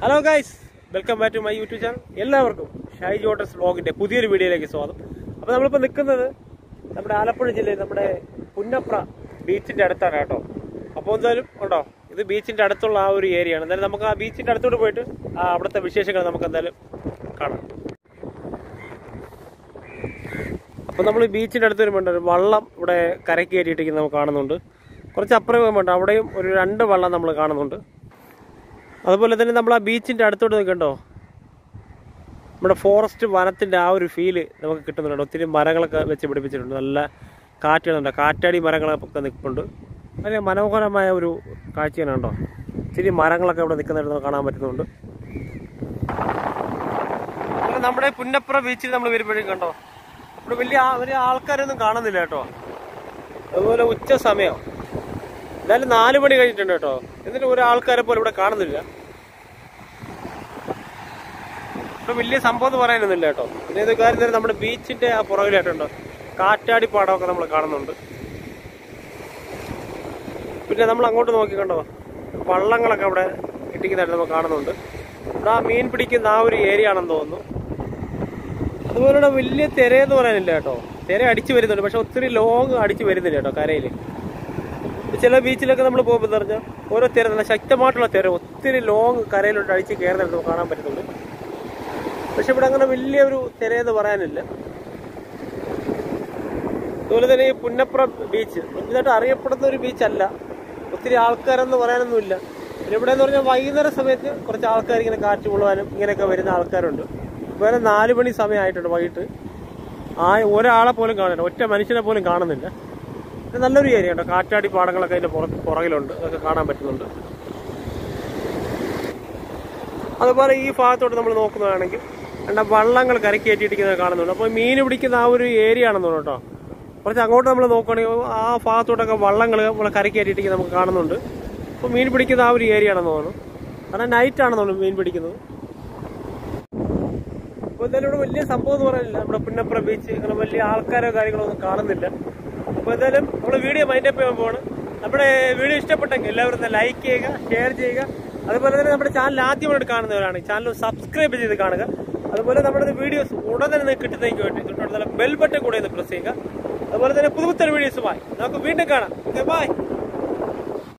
hello guys welcome back to my YouTube channel എല്ലാവർക്കും ഷൈ ജോട്ടസ് വ്ളോഗിന്റെ പുതിയൊരു വീഡിയോയിലേക്ക് സ്വാഗതം അപ്പോൾ നമ്മളിപ്പോൾ നിൽക്കുന്നത് നമ്മുടെ ആലപ്പുഴ ജില്ലയിൽ നമ്മുടെ പുന്നപ്ര ബീച്ചിന്റെ അടുത്താണ് കേട്ടോ അപ്പോൾ എന്തായാലും ഉണ്ടോ ഇത് ബീച്ചിന്റെ അടുത്തുള്ള ആ ഒരു ഏരിയ ആണ് എന്തായാലും നമുക്ക് ആ ബീച്ചിന്റെ അടുത്തോട്ട് പോയിട്ട് ആ അവിടുത്തെ വിശേഷങ്ങൾ നമുക്ക് എന്തായാലും കാണാം അപ്പോൾ നമ്മൾ ബീച്ചിന്റെ അടുത്ത് വരുമ്പോൾ ഒരു വള്ളം ഇവിടെ കരയ്ക്ക് കയറ്റിയിട്ടിരിക്കുന്നത് നമുക്ക് കാണുന്നുണ്ട് കുറച്ച് അപ്പുറം വേണ്ട അവിടെയും ഒരു രണ്ട് വള്ളം നമ്മൾ കാണുന്നുണ്ട് അതുപോലെ തന്നെ നമ്മൾ ആ ബീച്ചിന്റെ അടുത്തോട്ട് നിൽക്കണ്ടോ നമ്മുടെ ഫോറസ്റ്റ് വനത്തിന്റെ ആ ഒരു ഫീല് നമുക്ക് കിട്ടുന്നുണ്ട് ഒത്തിരി മരങ്ങളൊക്കെ വെച്ച് പിടിപ്പിച്ചിട്ടുണ്ട് നല്ല കാറ്റുകളുണ്ട് കാറ്റാടി മരങ്ങളൊക്കെ നിൽപ്പുണ്ട് വളരെ മനോഹരമായ ഒരു കാഴ്ചയാണ് കേട്ടോ ഇച്ചിരി മരങ്ങളൊക്കെ ഇവിടെ നിൽക്കുന്നുണ്ട് നമുക്ക് കാണാൻ പറ്റുന്നുണ്ട് അതുപോലെ നമ്മുടെ പുന്നപ്പുറ ബീച്ചിൽ നമ്മൾ വരുമ്പോഴേക്കും കണ്ടോ ഇവിടെ വലിയ ആ- വലിയ ആൾക്കാരൊന്നും കാണുന്നില്ല കേട്ടോ അതുപോലെ ഉച്ച സമയം എന്തായാലും നാല് മണി കഴിഞ്ഞിട്ടുണ്ട് കേട്ടോ എന്നിട്ട് ഒരു ആൾക്കാരെ പോലും ഇവിടെ കാണുന്നില്ല ഇവിടെ വലിയ സംഭവം എന്ന് പറയാനൊന്നുമില്ല കേട്ടോ പിന്നെ ഇത് കാര്യം തന്നെ നമ്മുടെ ബീച്ചിന്റെ ആ പുറകിലായിട്ടുണ്ടോ കാറ്റാടി പാടമൊക്കെ നമ്മൾ കാണുന്നുണ്ട് പിന്നെ നമ്മൾ അങ്ങോട്ട് നോക്കിക്കണ്ടോ വള്ളങ്ങളൊക്കെ അവിടെ ഇട്ടിക്കുന്നതായിട്ട് നമ്മൾ കാണുന്നുണ്ട് ഇവിടെ ആ മീൻ പിടിക്കുന്ന ആ ഒരു ഏരിയ ആണെന്ന് തോന്നുന്നു അതുപോലെ ഇവിടെ വലിയ തിരയെന്ന് പറയാനില്ല കേട്ടോ തിര അടിച്ചു വരുന്നുണ്ട് പക്ഷെ ഒത്തിരി ലോങ് അടിച്ചു വരുന്നില്ല കേട്ടോ കരയിൽ ചില ബീച്ചിലൊക്കെ നമ്മൾ പോകുമ്പോൾ എന്ന് പറഞ്ഞാൽ ഓരോ തിര നല്ല ശക്തമായിട്ടുള്ള തിര ഒത്തിരി ലോങ് കരയിലോട്ട് അടിച്ച് കയറുന്നത് നമുക്ക് കാണാൻ പറ്റുന്നുണ്ട് പക്ഷെ ഇവിടെ അങ്ങനെ വലിയൊരു തിരയെന്ന് പറയാനില്ല അതുപോലെ തന്നെ ഈ പുന്നപ്ര ബീച്ച് വലുതായിട്ട് അറിയപ്പെടുന്ന ഒരു ബീച്ചല്ല ഒത്തിരി ആൾക്കാരെന്ന് പറയാനൊന്നുമില്ല പിന്നെ ഇവിടെ എന്ന് പറഞ്ഞാൽ വൈകുന്നേര സമയത്ത് കുറച്ച് ആൾക്കാർ ഇങ്ങനെ കാറ്റ് കൊള്ളുവാനും ഇങ്ങനെയൊക്കെ വരുന്ന ആൾക്കാരുണ്ട് വേറെ നാല് മണി സമയമായിട്ടുണ്ട് വൈകിട്ട് ആ ഒരാളെ പോലും കാണില്ല ഒറ്റ മനുഷ്യനെ പോലും കാണുന്നില്ല ഇത് നല്ലൊരു ഏരിയ കേട്ടോ കാറ്റാടി പാടങ്ങളൊക്കെ അതിന്റെ പുറ- പുറകിലുണ്ട് അതൊക്കെ കാണാൻ പറ്റുന്നുണ്ട് അതുപോലെ ഈ ഭാഗത്തോട്ട് നമ്മൾ നോക്കുന്നതാണെങ്കിൽ കണ്ട വള്ളങ്ങൾ കരക്കേറ്റിയിരിക്കുന്നത് കാണുന്നുണ്ട് അപ്പോൾ മീൻ പിടിക്കുന്ന ആ ഒരു ഏരിയ ആണെന്ന് തോന്നുന്നു കേട്ടോ കുറച്ച് അങ്ങോട്ട് നമ്മൾ നോക്കുകയാണെങ്കിൽ ആ ഭാഗത്തോട്ടൊക്കെ വള്ളങ്ങൾ നമ്മൾ കരക്കേറ്റിയിരിക്കുന്നത് നമുക്ക് കാണുന്നുണ്ട് അപ്പോൾ മീൻ പിടിക്കുന്ന ആ ഒരു ഏരിയ ആണെന്ന് തോന്നുന്നു കാരണം നൈറ്റ് ആണെന്ന് തോന്നുന്നു മീൻ പിടിക്കുന്നത് അപ്പോൾ എന്തായാലും ഇവിടെ വലിയ സംഭവം എന്ന് പറയാനില്ല നമ്മുടെ പുന്നപ്ര ബീച്ച് അങ്ങനെ വലിയ ആൾക്കാരോ കാര്യങ്ങളോ ഒന്നും കാണുന്നില്ല അപ്പോൾ എന്തായാലും നമ്മൾ വീഡിയോ മൈൻഡപ്പ് ചെയ്യാൻ പോവാണ് നമ്മുടെ വീഡിയോ ഇഷ്ടപ്പെട്ടെങ്കിൽ എല്ലാവരും ഒന്ന് ലൈക്ക് ചെയ്യുക ഷെയർ ചെയ്യുക അതുപോലെ തന്നെ നമ്മുടെ ചാനൽ ആദ്യമായിട്ട് കാണുന്നവരാണ് ചാനൽ സബ്സ്ക്രൈബ് ചെയ്ത് കാണുക അതുപോലെ നമ്മുടെ വീഡിയോസ് ഉടൻ തന്നെ നിങ്ങൾക്ക് കിട്ടുന്നതിന് വേണ്ടി തൊട്ടടുത്തുള്ള ബെൽ ബട്ടൺ കൂടെ ഒന്ന് പ്രസ് ചെയ്യുക അതുപോലെ തന്നെ പുതുപുത്തൻ വീഡിയോസുമായി നമുക്ക് വീണ്ടും കാണാം ബൈ